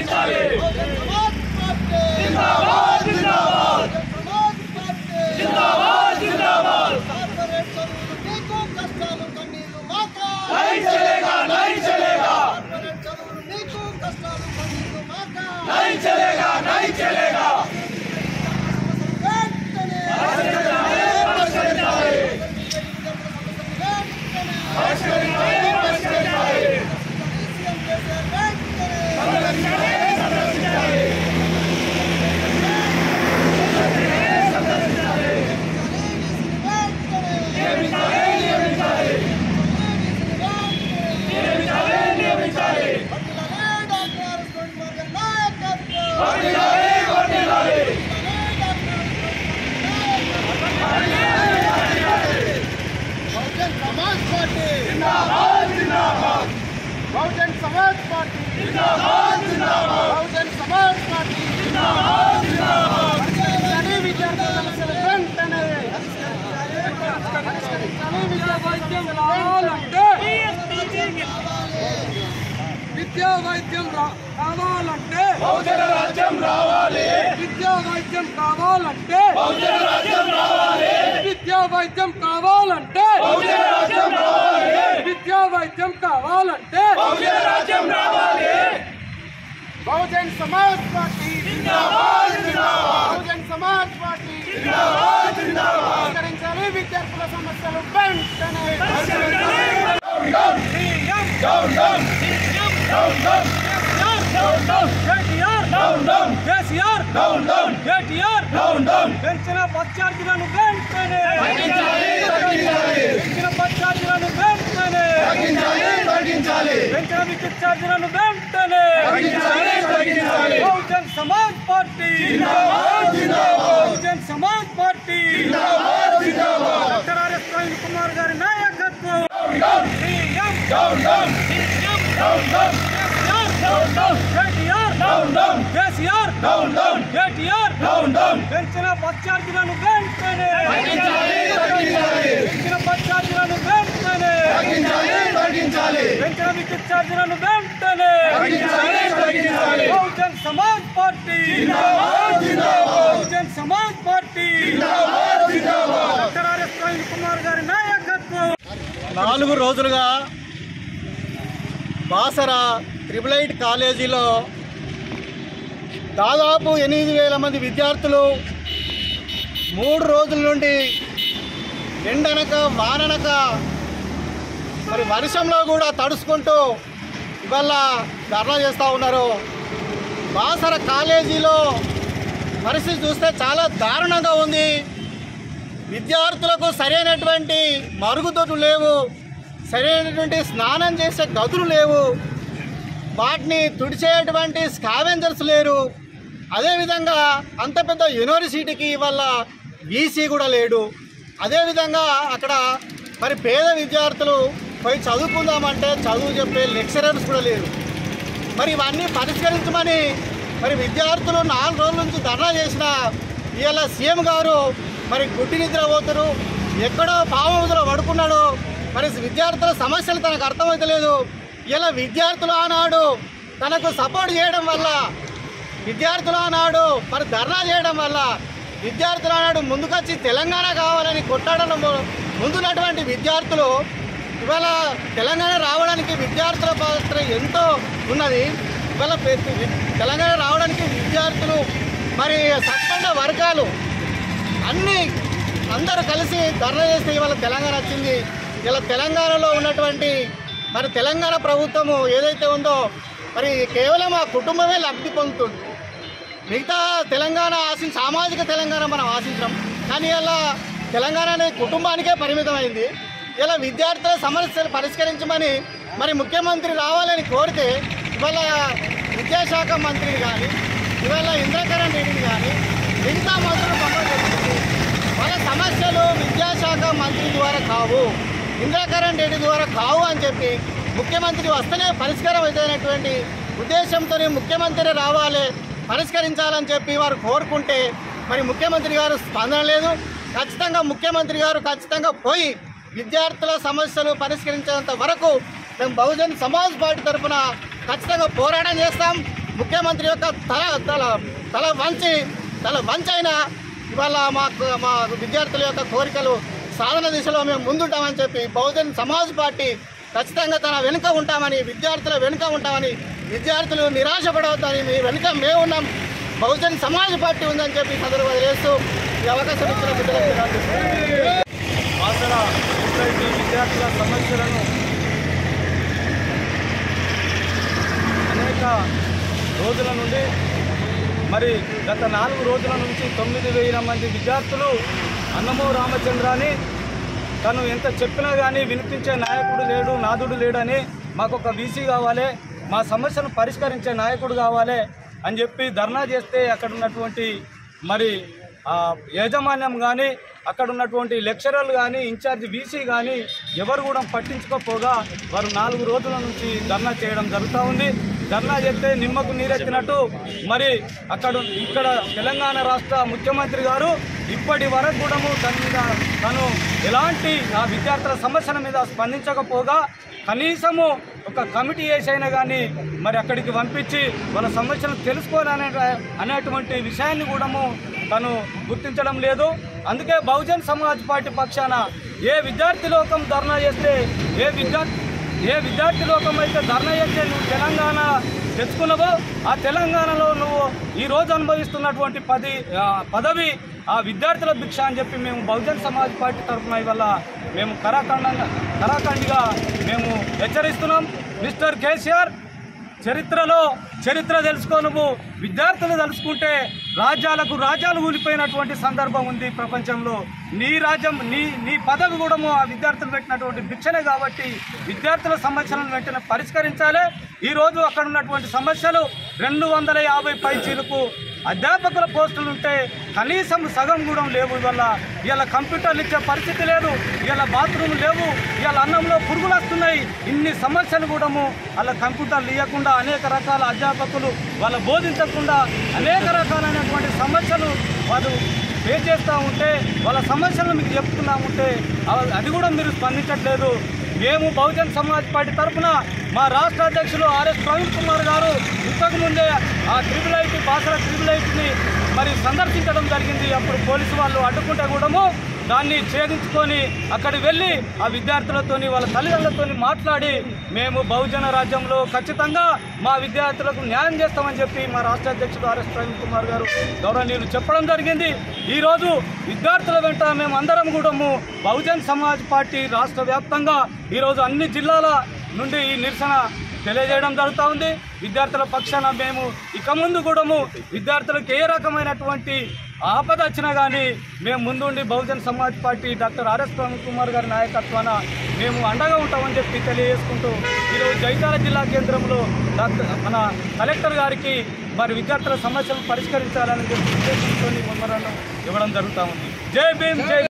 Bahujan Samaj Party Bahujan Samaj Party Bahujan Samaj Party పరిష్కరించాలి విద్యార్థుల సమస్యలు వెంటనే పరిష్కరించాలి విద్యార్థుల విద్యా వైద్యం రా- కావాలంటే బహుజన రాజ్యం రావాలి విద్యా వైద్యం కావాలంటే బహుజన రాజ్యం రావాలి విద్యా వైద్యం కావాలంటే బహుజన రాజ్యం రావాలి విద్యా వైద్యం కావాలంటే బహుజన రాజ్యం రావాలి బహుజన్ సమాజ్ పార్టీ జిందాబాద్ జిందాబాద్ బహుజన్ సమాజ్ పార్టీ జిందాబాద్ జిందాబాద్ పరిష్కరించాలి విద్యార్థుల సమస్యలు వెంటనే down down down down down KTR down down KCR down down KTR down down పెంచిన పచ్చార్జీలను వెంటనే తగ్గించాలి తగ్గించాలి పెంచిన పచ్చార్జీలను వెంటనే తగ్గించాలి తగ్గించాలి పెంచిన విద్యుత్ ఛార్జీలను వెంటనే తగ్గించాలి తగ్గించాలి బహుజన్ సమాజ్ పార్టీ జిందాబాద్ జిందాబాద్ బహుజన్ సమాజ్ పార్టీ జిందాబాద్ జిందాబాద్ డాక్టర్ ఆర్ఎస్ ప్రవీణ్ కుమార్ గారి నాయకత్వం down CM down down down down KCR KTR down down KCR down down KTR down down పెంచిన పచ్చార్జీలను వెంటనే తగ్గించాలి తగ్గించాలి పెంచిన పచ్చార్జీలను వెంటనే తగ్గించాలి తగ్గించాలి పెంచిన విద్యుత్ ఛార్జీలను వెంటనే తగ్గించాలి తగ్గించాలి బహుజన్ సమాజ్ పార్టీ జిందాబాద్ జిందాబాద్ బహుజన్ సమాజ్ పార్టీ జిందాబాద్ జిందాబాద్ డాక్టర్ ఆర్ఎస్ ప్రవీణ్ కుమార్ గారి నాయకత్వం నాలుగు రోజులుగా బాసర ట్రిపుల్ ఐట్ కాలేజీలో దాదాపు ఎనిమిది వేల మంది విద్యార్థులు మూడు రోజుల నుండి ఎండనక వాననక మరి వర్షంలో కూడా తడుచుకుంటూ ఇవాళ ధర్నా చేస్తూ ఉన్నారు బాసర కాలేజీలో పరిస్థితి చూస్తే చాలా దారుణంగా ఉంది విద్యార్థులకు సరైనటువంటి మరుగుదొడ్లు లేవు సరైనటువంటి స్నానం చేసే గదులు లేవు వాటిని తుడిచేటువంటి స్కావెంజర్స్ లేరు అదేవిధంగా అంత పెద్ద యూనివర్సిటీకి వల్ల వీసీ కూడా లేడు అదేవిధంగా అక్కడ మరి పేద విద్యార్థులు పోయి చదువుకుందామంటే చదువు చెప్పే లెక్చరర్స్ కూడా లేరు మరి ఇవన్నీ పరిష్కరించమని మరి విద్యార్థులు నాలుగు రోజుల నుంచి ధర్నా చేసిన ఇవాళ సీఎం గారు మరి గుడ్డి నిద్ర పోతారు ఎక్కడో పావులో పడుకున్నాడు మరి విద్యార్థుల సమస్యలు తనకు అర్థమవుతలేదు ఇలా విద్యార్థులు ఆనాడు తనకు సపోర్ట్ చేయడం వల్ల విద్యార్థులు ఆనాడు మరి ధర్నా చేయడం వల్ల విద్యార్థులు ఆనాడు ముందుకొచ్చి తెలంగాణ కావాలని కొట్టాడడం ముందున్నటువంటి విద్యార్థులు ఇవాళ తెలంగాణ రావడానికి విద్యార్థుల పాత్ర ఎంతో ఉన్నది ఇవాళ ప్రతి వి- తెలంగాణ రావడానికి విద్యార్థులు మరి సత్పండ వర్గాలు అన్నీ అందరూ కలిసి ధర్నా చేస్తే ఇవాళ తెలంగాణ వచ్చింది ఇలా తెలంగాణలో ఉన్నటువంటి మరి తెలంగాణ ప్రభుత్వము ఏదైతే ఉందో మరి కేవలం ఆ కుటుంబమే లబ్ధి పొందుతుంది మిగతా తెలంగాణ ఆశి సామాజిక తెలంగాణ మనం ఆశించాం కానీ ఇలా తెలంగాణ అనేది కుటుంబానికే పరిమితమైంది ఇలా విద్యార్థుల సమస్యలు పరిష్కరించమని మరి ముఖ్యమంత్రి రావాలని కోరితే ఇవాళ విద్యాశాఖ మంత్రిని కానీ ఇవాళ ఇంద్రకరణ్ రెడ్డిని కానీ మిగతా మంత్రులు పంపించారు వాళ్ళ సమస్యలు విద్యాశాఖ మంత్రి ద్వారా కావు ఇంద్రకరణ్ రెడ్డి ద్వారా కావు అని చెప్పి ముఖ్యమంత్రి వస్తేనే పరిష్కారం అవుతున్నటువంటి ఉద్దేశంతో ముఖ్యమంత్రి రావాలి పరిష్కరించాలని చెప్పి వారు కోరుకుంటే మరి ముఖ్యమంత్రి గారు స్పందన లేదు ఖచ్చితంగా ముఖ్యమంత్రి గారు ఖచ్చితంగా పోయి విద్యార్థుల సమస్యలు పరిష్కరించేంత వరకు మేము బహుజన్ సమాజ్ పార్టీ తరఫున ఖచ్చితంగా పోరాటం చేస్తాం ముఖ్యమంత్రి యొక్క తల తల తల వంచి తల వంచైన ఇవాళ మాకు మా విద్యార్థుల యొక్క కోరికలు సాధన దిశలో మేము ముందుంటామని చెప్పి బహుజన్ సమాజ్ పార్టీ ఖచ్చితంగా తన వెనుక ఉంటామని విద్యార్థుల వెనుక ఉంటామని విద్యార్థులు నిరాశపడవద్దని మీ వెనుక మేము ఉన్నాం బహుజన్ సమాజ్ పార్టీ ఉందని చెప్పి సదరు వదిలేస్తూ ఈ అవకాశం ఇచ్చిన బిడ్డలకు ధన్యవాదాలు. బాసర సొసైటీ విద్యార్థుల సమస్యలను అనేక రోజుల నుండి మరి గత నాలుగు రోజుల నుంచి తొమ్మిది వేల మంది విద్యార్థులు అన్నమో రామచంద్రాని తను ఎంత చెప్పినా కానీ వినిపించే నాయకుడు లేడు నాదుడు లేడని మాకు ఒక వీసీ కావాలి మా సమస్యను పరిష్కరించే నాయకుడు కావాలి అని చెప్పి ధర్నా చేస్తే అక్కడ ఉన్నటువంటి మరి ఆ యాజమాన్యం కానీ అక్కడ ఉన్నటువంటి లెక్చరర్లు కానీ ఇన్ఛార్జ్ వీసీ కానీ ఎవరు కూడా పట్టించుకోపోగా వారు నాలుగు రోజుల నుంచి ధర్నా చేయడం జరుగుతూ ఉంది ధర్నా చేస్తే నిమ్మకు నీరెత్తినట్టు మరి అక్కడ ఇక్కడ తెలంగాణ రాష్ట్ర ముఖ్యమంత్రి గారు ఇప్పటి వరకు కూడా దాని మీద తను ఎలాంటి ఆ విద్యార్థుల సమస్యల మీద స్పందించకపోగా కనీసము ఒక కమిటీ వేసైనా కానీ మరి అక్కడికి పంపించి వాళ్ళ సమస్యలు తెలుసుకోవాలనే అనేటువంటి విషయాన్ని కూడాము తను గుర్తించడం లేదు అందుకే బహుజన్ సమాజ్ పార్టీ పక్షాన ఏ విద్యార్థి లోకం ధర్నా చేస్తే ఏ విద్యార్థి ఏ విద్యార్థి లోకం అయితే ధర్నా చేస్తే నువ్వు తెలంగాణ తెచ్చుకున్నావో ఆ తెలంగాణలో నువ్వు ఈ రోజు అనుభవిస్తున్నటువంటి పది ఆ, పదవి ఆ విద్యార్థుల భిక్ష అని చెప్పి మేము బహుజన్ సమాజ్ పార్టీ తరఫున ఇవాళ మేము కరాఖండంగా కరాఖండిగా మేము హెచ్చరిస్తున్నాం మిస్టర్ కేసీఆర్ చరిత్రలో చరిత్ర తెలుసుకో నువ్వు విద్యార్థులు తెలుసుకుంటే రాజ్యాలకు రాజ్యాలు ఊలిపోయినటువంటి సందర్భం ఉంది ప్రపంచంలో నీ రాజ్యం నీ నీ పదవి కూడా ఆ విద్యార్థులు పెట్టినటువంటి భిక్షనే కాబట్టి విద్యార్థుల సమస్యలను వెంటనే పరిష్కరించాలి ఈ రోజు అక్కడ ఉన్నటువంటి సమస్యలు రెండు వందల యాభై పైచీలకు అధ్యాపకుల పోస్టులు ఉంటే కనీసం సగం కూడా లేవు ఇవాళ ఇవాళ కంప్యూటర్లు ఇచ్చే పరిస్థితి లేదు ఇవాళ బాత్రూమ్ లేవు ఇవాళ అన్నంలో పురుగులు వస్తున్నాయి ఇన్ని సమస్యలు కూడా అలా కంప్యూటర్లు ఇవ్వకుండా అనేక రకాల అధ్యాపకులు వాళ్ళ బోధించకుండా అనేక రకాలైనటువంటి సమస్యలు వాళ్ళు పే చేస్తూ ఉంటే వాళ్ళ సమస్యలను మీకు చెప్తున్నా ఉంటే అవ- అది కూడా మీరు స్పందించట్లేదు మేము బహుజన్ సమాజ్ పార్టీ తరఫున మా రాష్ట్ర అధ్యక్షులు ఆర్ఎస్ ప్రవీణ్ కుమార్ గారు ఇంతకు ముందే ఆ ట్రిపుల్ ఐటీ బాసర ట్రిపుల్ ఐటీని మరి సందర్శించడం జరిగింది అప్పుడు పోలీసు వాళ్ళు అడ్డుకుంటే కూడాము దాన్ని ఛేదించుకొని అక్కడికి వెళ్ళి ఆ విద్యార్థులతోని వాళ్ళ తల్లిదండ్రులతోని మాట్లాడి మేము బహుజన రాజ్యంలో ఖచ్చితంగా మా విద్యార్థులకు న్యాయం చేస్తామని చెప్పి మా రాష్ట్ర అధ్యక్షుడు ఆర్ఎస్ ప్రవీణ్ కుమార్ గారు గౌరవనీయులు చెప్పడం జరిగింది ఈరోజు విద్యార్థుల వెంట మేము అందరం కూడాము బహుజన్ సమాజ్ పార్టీ రాష్ట్ర వ్యాప్తంగా ఈరోజు అన్ని జిల్లాల నుండి ఈ నిరసన తెలియజేయడం జరుగుతూ ఉంది విద్యార్థుల పక్షాన మేము ఇక ముందు కూడాము విద్యార్థులకు ఏ రకమైనటువంటి ఆపద వచ్చినా కానీ మేము ముందుండి Bahujan Samaj Party doctor RS Praveen Kumar గారి నాయకత్వాన మేము అండగా ఉంటామని చెప్పి తెలియజేసుకుంటూ ఈరోజు జైతాల జిల్లా కేంద్రంలో డాక్టర్ మన కలెక్టర్ గారికి మరి విద్యార్థుల సమస్యలు పరిష్కరించాలని చెప్పి ఉద్దేశంతో మెమోరాండం ఇవ్వడం జరుగుతూ ఉంది జై భీమ్ జై